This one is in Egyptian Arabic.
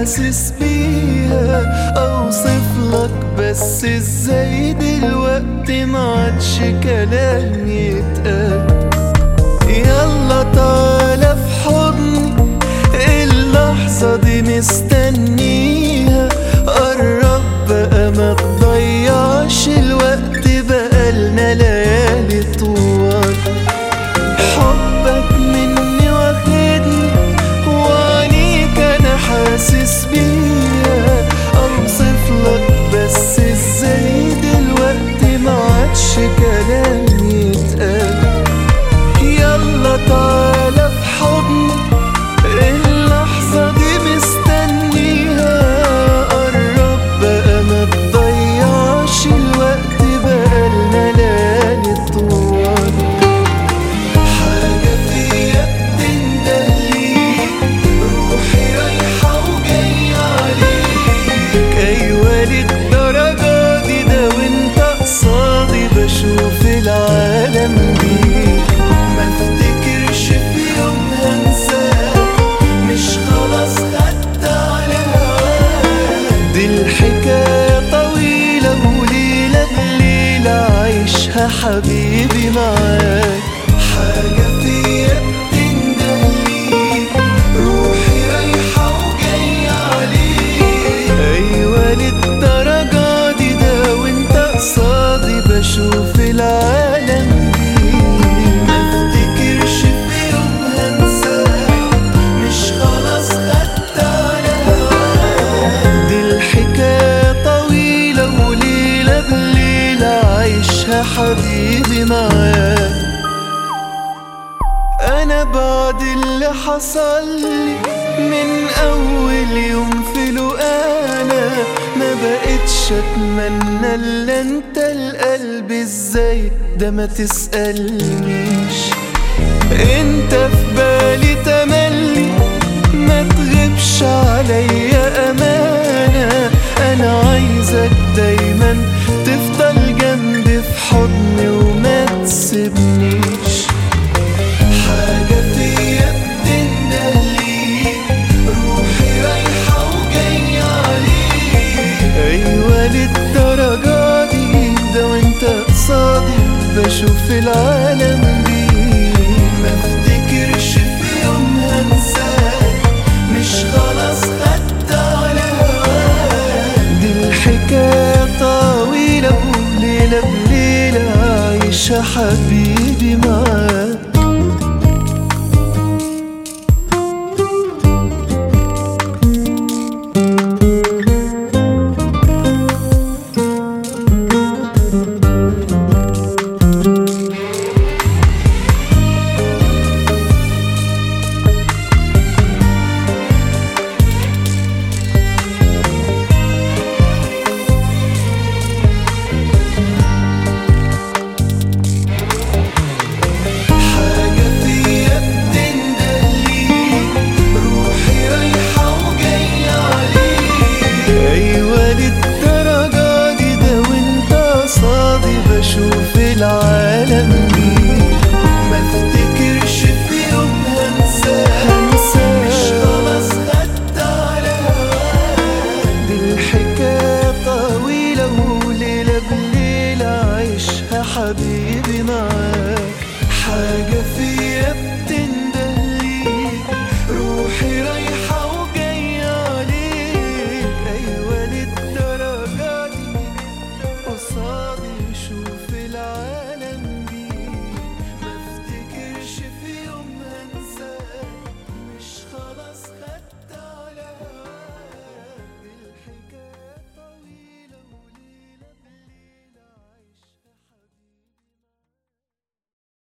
حاسس بيها اوصف لك بس ازاي دلوقتي ما عادش كلام يتقال يلا تعالى في حضني اللحظة دي مستنيها قرب بقى ما تضيعش الوقت بقالنا ليالي طوال حبك مني واخدني وعنيك انا حاسس بيها اوصف لك بس ازاي دلوقتي ما عادش كلام يتقال يلا تعالى في حضني اللحظة دي مستنيها قرب بقى ما تضيعش الوقت بقالنا ليالي طوال حاجة فيا بتندهليك روحي رايحة وجاية عليك أيوة للدرجة دي ده وانت قصادي بشوف العالم بيك ما افتكرش في يوم هنساك مش خلاص خدت على هواك دي الحكاية طويلة وليلة بليلة عايشها حبيبي معاك حاجة فيا بتندهليك روحي رايحة وجاية عليك أيوة للدرجة دي ده وانت قصادي بشوف العالم بيك ما افتكرش في يوم هنساك مش خلاص خدت على هواك دي الحكاية طويلة وليلة بليلة عايشها حبيبي معاك انا بعد اللي حصل لي من اول يوم في انا ما بقتش اتمنى الا انت القلب ازاي ده ما تسألنيش انت في بالي تملي ما تغيبش عليا امانة انا عايزك دايما تفضل جنبي في حضني وما تسيبنيش حاجة فيا بتندهليك روحي رايحة وجاية عليك أيوة للدرجة دي ده وانت قصادي بشوف العالم بيك ما افتكرش في يوم هنساك مش خلاص خدت على هواك دي الحكاية طويلة وليلة بليلة عايشة حبيبي معاك حاجة فيا بتندهليك روحي رايحة وجاية عليك أيوة للدرجة دي ده وانت قصادي بشوف العالم بيك ما افتكرش في يوم هنساك مش خلاص خدت على هواك دي الحكاية طويلة وليلة بليلة عايشها حبيبي معاك حاجة